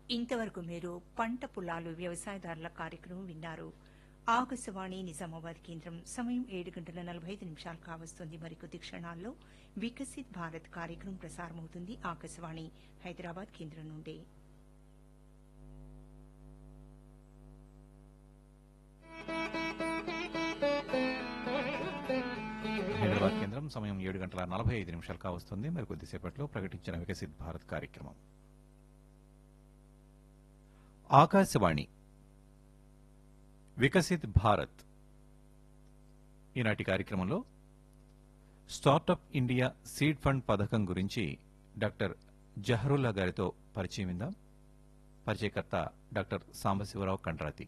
ఇంతవరకు మీరు పంట పొలాలు వ్యవసాయదారుల కార్యక్రమం విన్నారు ఆకాశవాణి నిజామాబాద్ కేంద్రం సమయం ఏడు గంటల నలభై ఐదు నిమిషాలు కావస్తుంది మరికొద్ది క్షణాల్లో వికసిత్ భారత్ కార్యక్రమం ప్రసారమవుతుంది ఆకాశవాణి హైదరాబాద్ కేంద్రం నుండి హైదరాబాద్ కేంద్రం సమయం ఏడు గంటల నలభై ఐదు నిమిషాలు కావస్తుంది మరి కొద్దిసేపట్లో ప్రకటించిన వికసిత్ భారత్ కార్యక్రమం ఆకాశవాణి వికసిత్ భారత్ ఈనాటి కార్యక్రమంలో స్టార్టప్ ఇండియా సీడ్ ఫండ్ పథకం గురించి డాక్టర్ జహరుల్లా గారితో పరిచయం విందాం పరిచయకర్త doctor Sambasiva Rao Kandrathi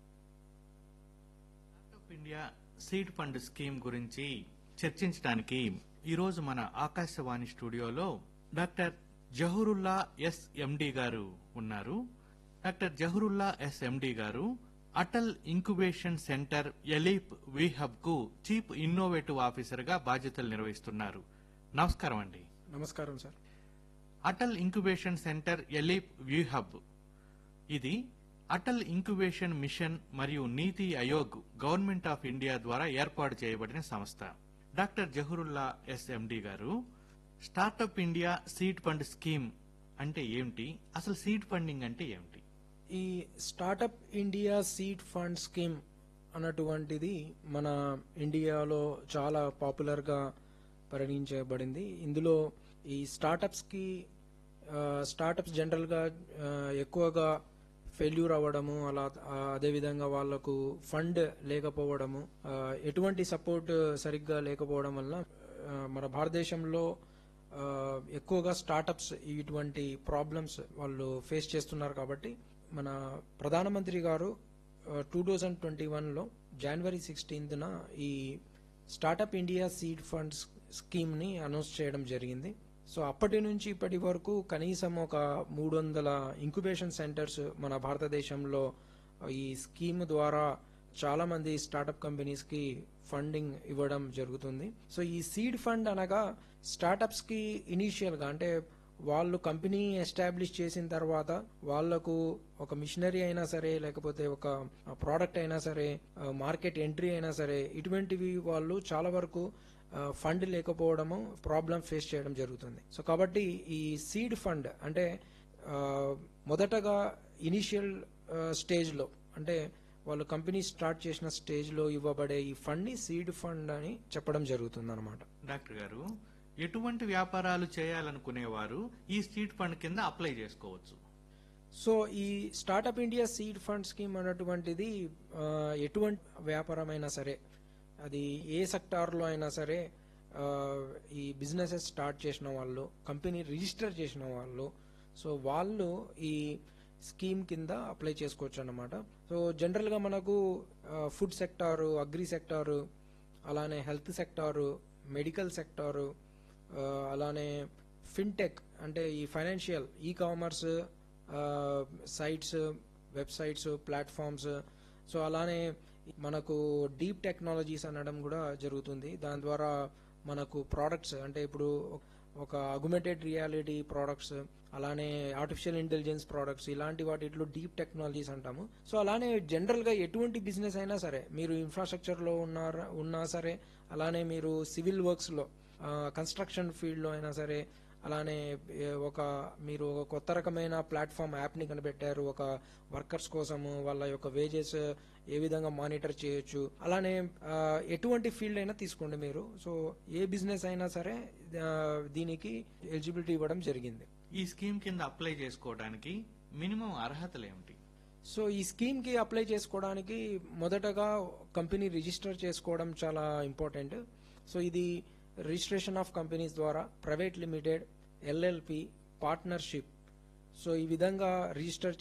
startup India seed fund scheme గురించి చర్చించడానికి ఈరోజు మన ఆకాశవాణి స్టూడియోలో డాక్టర్ జహూరుల్లా ఎస్ ఎండి గారు ఉన్నారు డాక్టర్ జహూరుల్లా ఎస్ ఎండి గారు అటల్ ఇంక్యుబేషన్ సెంటర్ ఎలీప్ విహబ్ కు చీఫ్ ఇన్నోవేటివ్ ఆఫీసర్ గా బాధ్యతలు నిర్వహిస్తున్నారు నమస్కారం అండి నమస్కారం sir Atal incubation centre eLEAP వ్యూహబ్ ఇది అటల్ ఇంక్యుబేషన్ మిషన్ మరియు నీతి ఆయోగ్ గవర్నమెంట్ ఆఫ్ ఇండియా ద్వారా ఏర్పాటు చేయబడిన సంస్థ డాక్టర్ జహూరుల్లా ఎస్ఎండి గారు startup India seed fund scheme అంటే ఏమిటి అసలు సీడ్ ఫండింగ్ అంటే ఏమిటి ఈ startup India seed fund scheme అన్నటువంటిది మన ఇండియాలో చాలా పాపులర్ గా పరిగణించబడింది ఇందులో ఈ స్టార్టప్స్ కి స్టార్టప్స్ జనరల్ గా ఆ, ఎక్కువగా ఫెయిల్యూర్ అవ్వడము అలా ఆ, అదేవిధంగా వాళ్లకు ఫండ్ లేకపోవడము ఆ, ఎటువంటి సపోర్ట్ సరిగ్గా లేకపోవడం వల్ల ఆ, మన భారతదేశంలో ఆ, ఎక్కువగా స్టార్టప్స్ ఇటువంటి ప్రాబ్లమ్స్ వాళ్ళు ఫేస్ చేస్తున్నారు కాబట్టి మన ప్రధానమంత్రి గారు టూ థౌజండ్ ట్వంటీ వన్లో జనవరి సిక్స్టీన్త్న ఈ startup India seed funds scheme ని అనౌన్స్ చేయడం జరిగింది సో అప్పటి నుంచి ఇప్పటి వరకు కనీసం ఒక మూడు వందల ఇంక్యుబేషన్ సెంటర్స్ మన భారతదేశంలో ఈ స్కీమ్ ద్వారా చాలా మంది స్టార్టప్ కంపెనీస్ కి ఫండింగ్ ఇవ్వడం జరుగుతుంది సో ఈ సీడ్ ఫండ్ అనగా స్టార్టప్స్ కి ఇనీషియల్ గా అంటే వాళ్ళు కంపెనీ ఎస్టాబ్లిష్ చేసిన తర్వాత వాళ్లకు ఒక మిషనరీ అయినా సరే లేకపోతే ఒక ప్రోడక్ట్ అయినా సరే మార్కెట్ ఎంట్రీ అయినా సరే ఇటువంటివి వాళ్ళు చాలా వరకు ఫండ్ లేకపోవడము ప్రాబ్లం ఫేస్ చేయడం జరుగుతుంది సో కాబట్టి ఈ సీడ్ ఫండ్ అంటే ఆ, మొదటగా ఇనిషియల్ స్టేజ్ లో అంటే వాళ్ళు కంపెనీ స్టార్ట్ చేసిన స్టేజ్ లో ఇవ్వబడే ఈ ఫండ్ ని సీడ్ ఫండ్ అని చెప్పడం జరుగుతుంది అనమాట డాక్టర్ గారు ఎటువంటి వ్యాపారాలు చేయాలనుకునేవారు ఈ సీడ్ ఫండ్ కింద అప్లై చేసుకోవచ్చు సో ఈ startup India seed fund scheme అన్నటువంటిది ఆ, ఎటువంటి వ్యాపారమైనా సరే అది ఏ సెక్టార్లో అయినా సరే ఆ, ఈ బిజినెసెస్ స్టార్ట్ చేసిన వాళ్ళు కంపెనీ రిజిస్టర్ చేసిన వాళ్ళు సో వాళ్ళు ఈ స్కీమ్ కింద అప్లై చేసుకోవచ్చు అన్నమాట సో జనరల్గా మనకు ఫుడ్ సెక్టారు అగ్రి సెక్టారు అలానే హెల్త్ సెక్టారు మెడికల్ సెక్టారు ఆ, అలానే ఫిన్టెక్ అంటే ఈ financial e commerce sites websites platforms so అలానే మనకు డీప్ టెక్నాలజీస్ అనడం కూడా జరుగుతుంది దాని ద్వారా మనకు ప్రోడక్ట్స్ అంటే ఇప్పుడు ఒక అగ్యుమెంటెడ్ రియాలిటీ ప్రోడక్ట్స్ అలానే ఆర్టిఫిషియల్ ఇంటెలిజెన్స్ ప్రోడక్ట్స్ ఇలాంటి వాటిలో డీప్ టెక్నాలజీస్ అంటాము సో అలానే జనరల్ గా ఎటువంటి బిజినెస్ అయినా సరే మీరు ఇన్ఫ్రాస్ట్రక్చర్ లో ఉన్నారా ఉన్నా సరే అలానే మీరు సివిల్ వర్క్స్ లో కన్స్ట్రక్షన్ ఫీల్డ్ లో అయినా సరే అలానే ఏ, ఒక మీరు ఒక కొత్త రకమైన ప్లాట్ఫామ్ యాప్ ని కనిపెట్టారు ఒక వర్కర్స్ కోసము వాళ్ళ యొక్క వేజెస్ ఏ విధంగా మానిటర్ చేయొచ్చు అలానే ఆ, ఎటువంటి ఫీల్డ్ అయినా తీసుకోండి మీరు సో ఏ బిజినెస్ అయినా సరే ఆ, దీనికి ఎలిజిబిలిటీ ఇవ్వడం జరిగింది ఈ స్కీమ్ కింద అప్లై చేసుకోవడానికి మినిమం అర్హతలు ఏమిటి సో ఈ స్కీమ్ కి అప్లై చేసుకోవడానికి మొదటగా కంపెనీ రిజిస్టర్ చేసుకోవడం చాలా ఇంపార్టెంట్ సో ఇది రిజిస్ట్రేషన్ ఆఫ్ కంపెనీస్ ద్వారా private limited LLP partnership so ఈ విధంగా రిజిస్టర్